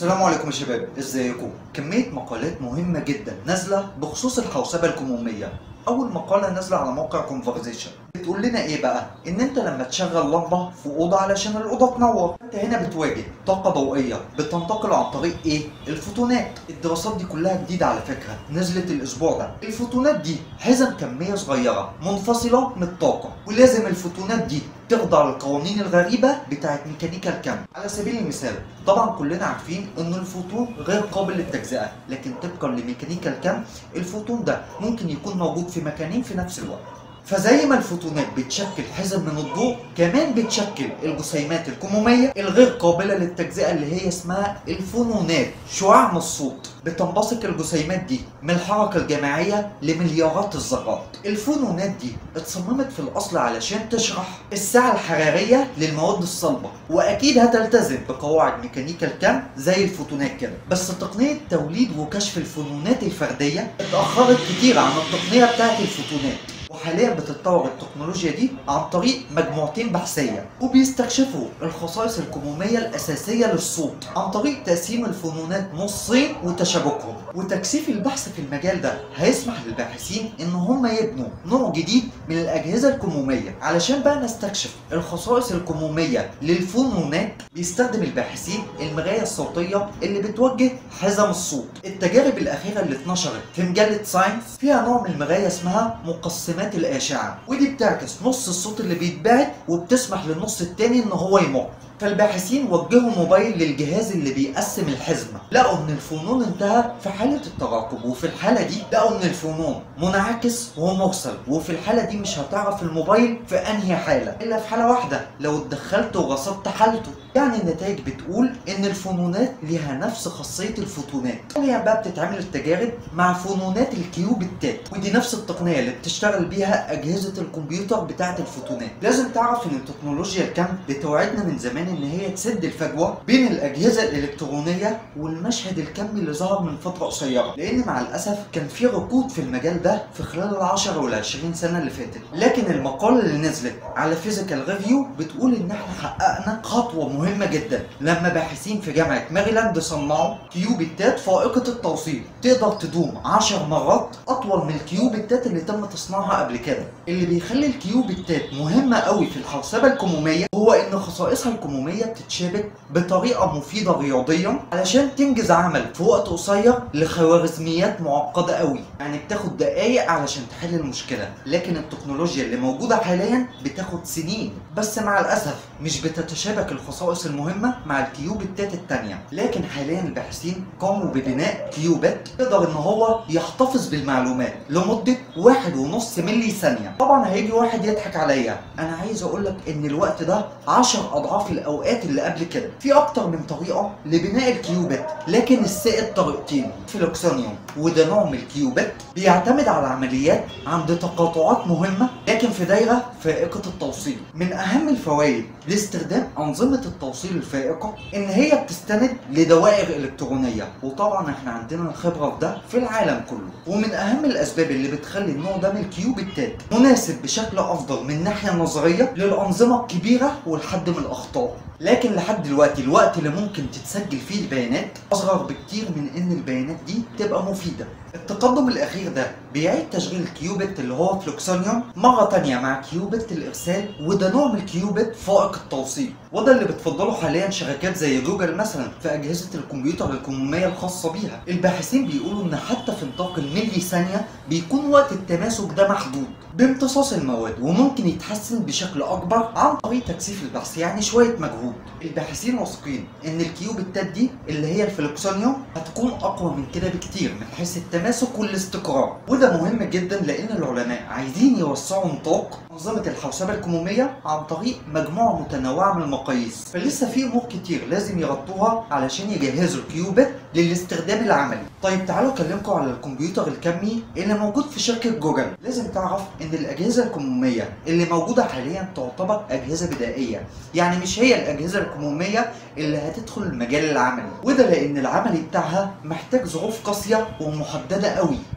السلام عليكم يا شباب ازيكم كمية مقالات مهمة جدا نازلة بخصوص الحوسبة الكمومية أول مقالة نازلة على موقع كونفرزيشن بتقول لنا إيه بقى؟ إن أنت لما تشغل لمبة في أوضة علشان الأوضة تنور أنت هنا بتواجه طاقة ضوئية بتنتقل عن طريق إيه؟ الفوتونات الدراسات دي كلها جديدة على فكرة نزلت الأسبوع ده الفوتونات دي حزم كمية صغيرة منفصلة من الطاقة ولازم الفوتونات دي تخضع للقوانين الغريبة بتاعت ميكانيكا الكم على سبيل المثال طبعا كلنا عارفين ان الفوتون غير قابل للتجزئة لكن طبقا لميكانيكا الكم الفوتون ده ممكن يكون موجود في مكانين في نفس الوقت فزي ما الفوتونات بتشكل حزم من الضوء كمان بتشكل الجسيمات الكمومية الغير قابلة للتجزئة اللي هي اسمها الفونونات شعاع من الصوت بتنبثق الجسيمات دي من الحركة الجماعية لمليارات الذرات الفونونات دي اتصممت في الأصل علشان تشرح السعة الحرارية للمواد الصلبة وأكيد هتلتزم بقواعد ميكانيكا الكم زي الفوتونات كده بس تقنية توليد وكشف الفونونات الفردية اتأخرت كتير عن التقنية بتاعت الفوتونات وحاليا بتتطور التكنولوجيا دي عن طريق مجموعتين بحثية وبيستكشفوا الخصائص الكمومية الأساسية للصوت عن طريق تقسيم الفونونات نصين وتشابكهم وتكثيف البحث في المجال ده هيسمح للباحثين ان هم يبنوا نوع جديد من الأجهزة الكمومية علشان بقى نستكشف الخصائص الكمومية للفونونات بيستخدم الباحثين المراية الصوتية اللي بتوجه حزم الصوت التجارب الأخيرة اللي اتنشرت في مجلة ساينس فيها نوع من المراية اسمها مقسمات مقسمات الاشعه ودي بتعكس نص الصوت اللي بيتبعت وبتسمح للنص التاني ان هو يمر فالباحثين وجهوا موبايل للجهاز اللي بيقسم الحزمه لقوا ان الفونون انتهى في حاله التراكب وفي الحاله دي لقوا ان الفونون منعكس ومرسل وفي الحاله دي مش هتعرف الموبايل في انهي حاله الا في حاله واحده لو اتدخلت ورصدت حالته يعني النتائج بتقول ان الفونونات ليها نفس خاصيه الفوتونات حاليا بقى بتتعمل التجارب مع فونونات الكيوبيتات ودي نفس التقنيه اللي بتشتغل بيها اجهزه الكمبيوتر بتاعه الفوتونات لازم تعرف ان التكنولوجيا الكم بتوعدنا من زمان ان هي تسد الفجوه بين الاجهزه الالكترونيه والمشهد الكمي اللي ظهر من فتره قصيره لان مع الاسف كان في ركود في المجال ده في خلال العشر وال 20 سنه اللي فاتت لكن المقاله اللي نزلت على فيزيكال ريفيو بتقول ان احنا حققنا خطوه مهمه جدا لما باحثين في جامعه ماريلاند صنعوا كيوبيتات فائقه التوصيل تقدر تدوم 10 مرات اطول من الكيوبيتات اللي تم تصنيعها قبل كده اللي بيخلي الكيوبيتات مهمه قوي في الحوسبه الكموميه هو ان خصائصها الكموميه بتتشابك بطريقه مفيده رياضيا علشان تنجز عمل في وقت قصير لخوارزميات معقده قوي يعني بتاخد دقايق علشان تحل المشكله لكن التكنولوجيا اللي موجوده حاليا بتاخد سنين بس مع الاسف مش بتتشابك الخصائص المهمه مع الكيوبيتات التانية لكن حاليا الباحثين قاموا ببناء كيوبت يقدر ان هو يحتفظ بالمعلومات لمده واحد ونص ملي ثانيه طبعا هيجي واحد يضحك عليا انا عايز اقول لك ان الوقت ده 10 اضعاف الاوقات اللي قبل كده في اكتر من طريقه لبناء الكيوبت لكن السائد طريقتين فلوكسونيوم وده نوع من الكيوبت بيعتمد على عمليات عند تقاطعات مهمه لكن في دايره فائقه التوصيل من اهم الفوائد لاستخدام انظمه التوصيل الفائقه ان هي بتستند لدوائر الكترونيه وطبعا احنا عندنا الخبره في ده في العالم كله ومن اهم الاسباب اللي بتخلي النوع ده من الكيوبيتات مناسب بشكل افضل من ناحيه نظريه للانظمه الكبيره والحد من الاخطاء لكن لحد دلوقتي الوقت اللي ممكن تتسجل فيه البيانات اصغر بكتير من ان البيانات دي تبقى مفيده التقدم الاخير ده بيعيد تشغيل الكيوبت اللي هو فلوكسونيوم مره تانية مع كيوبت الارسال وده نوع من الكيوبت فائق التوصيل وده اللي بتفضله حاليا شركات زي جوجل مثلا في اجهزه الكمبيوتر الكموميه الخاصه بيها الباحثين بيقولوا ان حتى في نطاق الملي ثانيه بيكون وقت التماسك ده محدود بامتصاص المواد وممكن يتحسن بشكل اكبر عن طريق تكثيف البحث يعني شويه مجهود الباحثين واثقين ان الكيوبيتات دي اللي هي الفلوكسونيوم هتكون اقوى من كده بكتير من حيث التماسك والاستقرار وده مهم جدا لان العلماء عايزين يوسعوا نطاق انظمه الحوسبه الكموميه عن طريق مجموعه متنوعه من المقاييس فلسه في امور كتير لازم يغطوها علشان يجهزوا الكيوبيت للاستخدام العملي طيب تعالوا اكلمكم على الكمبيوتر الكمي اللي موجود في شركه جوجل لازم تعرف ان الاجهزه الكموميه اللي موجوده حاليا تعتبر اجهزه بدائيه يعني مش هي الاجهزه الكموميه اللي هتدخل المجال العملي وده لان العملي بتاعها محتاج ظروف قاسيه ومحدده قوي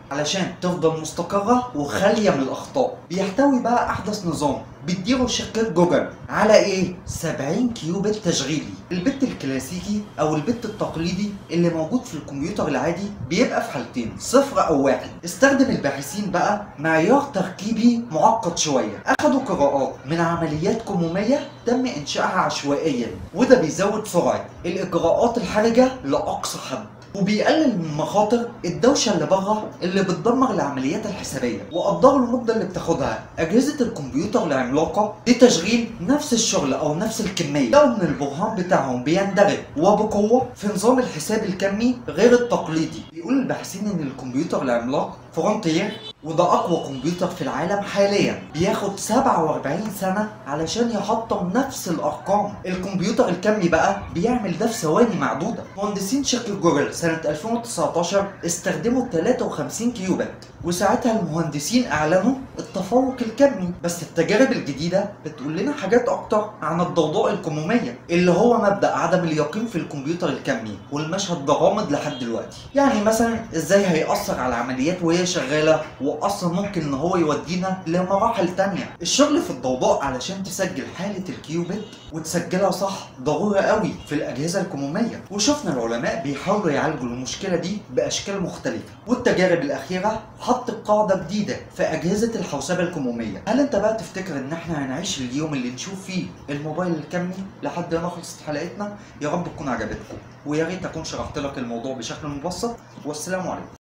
علشان تفضل مستقرة وخالية من الأخطاء بيحتوي بقى أحدث نظام بتديره شركة جوجل على ايه؟ 70 كيوبت تشغيلي البت الكلاسيكي او البت التقليدي اللي موجود في الكمبيوتر العادي بيبقى في حالتين صفر او واحد استخدم الباحثين بقى معيار تركيبي معقد شوية اخدوا قراءات من عمليات كمومية تم انشائها عشوائيا وده بيزود سرعة الاجراءات الحرجة لاقصى حد وبيقلل من مخاطر الدوشه اللي بره اللي بتدمر العمليات الحسابيه وقدروا المده اللي بتاخدها اجهزه الكمبيوتر العملاقه لتشغيل نفس الشغل او نفس الكميه لو ان البرهان بتاعهم بيندرج وبقوه في نظام الحساب الكمي غير التقليدي بيقول الباحثين ان الكمبيوتر العملاق فرونتير وده اقوى كمبيوتر في العالم حاليا بياخد 47 سنه علشان يحطم نفس الارقام الكمبيوتر الكمي بقى بيعمل ده في ثواني معدوده مهندسين شركه جوجل سنه 2019 استخدموا 53 كيوبت وساعتها المهندسين اعلنوا التفوق الكمي بس التجارب الجديده بتقول لنا حاجات اكتر عن الضوضاء الكموميه اللي هو مبدا عدم اليقين في الكمبيوتر الكمي والمشهد ده غامض لحد دلوقتي يعني مثلا ازاي هيأثر على العمليات وهي شغاله واصلا ممكن ان هو يودينا لمراحل تانية الشغل في الضوضاء علشان تسجل حاله الكيوبت وتسجلها صح ضروري قوي في الاجهزه الكموميه وشفنا العلماء بيحاولوا يعالجوا المشكله دي باشكال مختلفه والتجارب الاخيره حط قاعده جديده في اجهزه الحوسبه الكموميه هل انت بقى تفتكر ان احنا هنعيش اليوم اللي نشوف فيه الموبايل الكمي لحد ما خلصت حلقتنا يا رب تكون عجبتكم ويا ريت اكون شرحت لك الموضوع بشكل مبسط والسلام عليكم